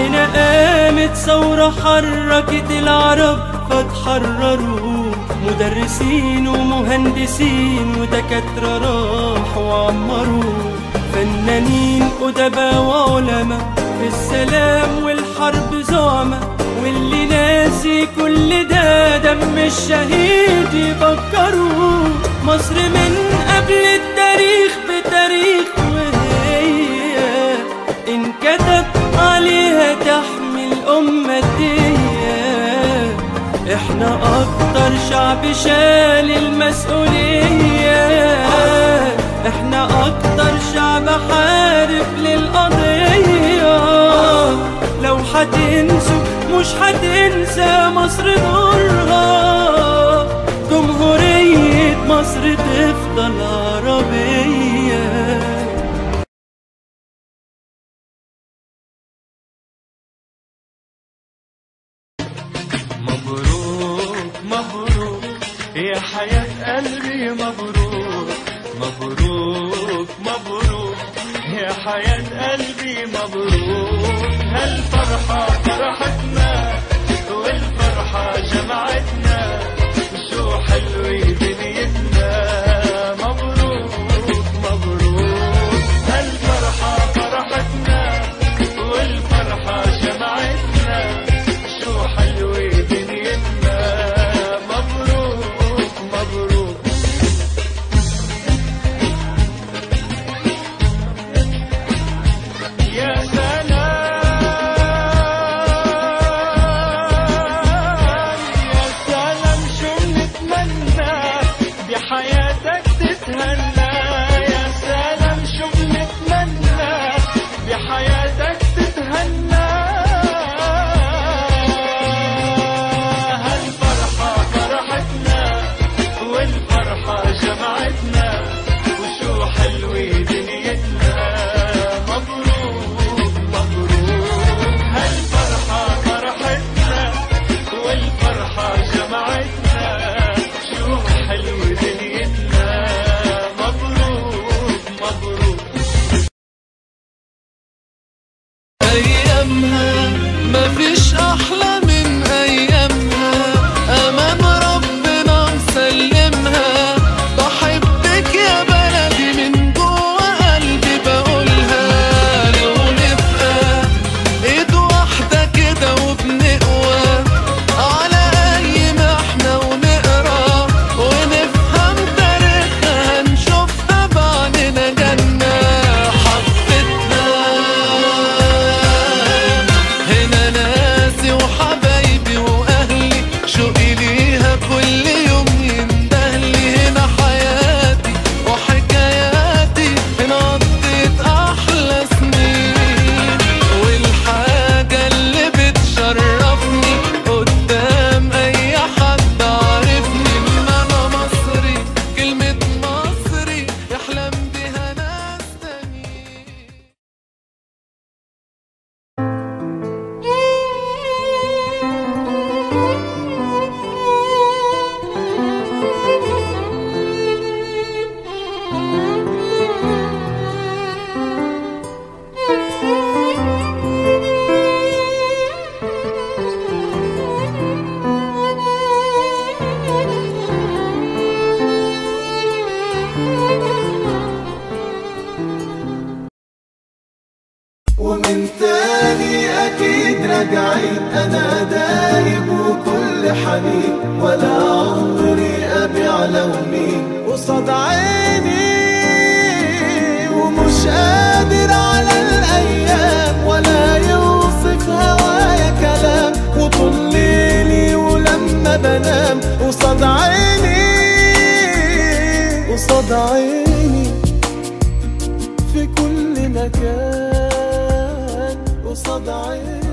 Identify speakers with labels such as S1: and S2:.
S1: هنا قامت ثورة حركت العرب فتحرروا مدرسين ومهندسين ودكاترة راحوا وعمروا فنانين أدباء وعلماء في السلام والحرب زعماء واللي ناسي كل ده دم الشهيد يفكروا مصر من قبل التاريخ بتاريخ وهي انكتب عليها تحمي الأمة الدية احنا أكتر شعب شال المسؤولية احنا أكتر شعب حارب للقضية لو هتنسوا مش هتنسى مصر دورها جمهورية مصر تفضل عربية
S2: مبروك مبروك يا حياة قلبي مبروك مبروك مبروك يا حياة قلبي مبروك هالفرحة فرحتنا والفرحة جمعتنا شو حلوة دنيتنا مبروك مبروك هالفرحة فرحتنا والفرحة جمعتنا شو حلوة دنيتنا مبروك مبروك يا سلام يا سلام شو بنتمنى بحياتك تتهنى يا سلام شو بنتمنى بحياتك تتهنى هالفرحة فرحتنا والفرحة جمعتنا وشو حلوة دنيتنا مبروك مبروك هالفرحة فرحتنا والفرحة جمعتنا شو حلوة دنيتنا مبروك مبروك
S3: أيامها مفيش أحلى من أيامها أمام ربنا مسلمها بحبك يا بلدي من جوا قلبي بقولها لو نبقى إيد واحدة كده وبنقوى على أي محنة ونقرا ونفهم تاريخها هنشوفها بعدنا جنة حبتنا هنا ناسي وحبايبي واهلي شوقي ليها كل يوم يندهلي هنا حياتي وحكاياتي هنا قضيت احلى سنين والحاجه اللي بتشرفني قدام اي حد عارفني ان انا مصري كلمه مصري يحلم بها ناس تانيين
S4: ومن تاني أكيد راجعين أنا دايب وكل حنين ولا عمري أبيع لونين قصاد عيني ومش قادر على الأيام ولا يوصف هوايا كلام وطول ليلي ولما بنام قصاد عيني قصاد عيني في كل مكان قصاد عيني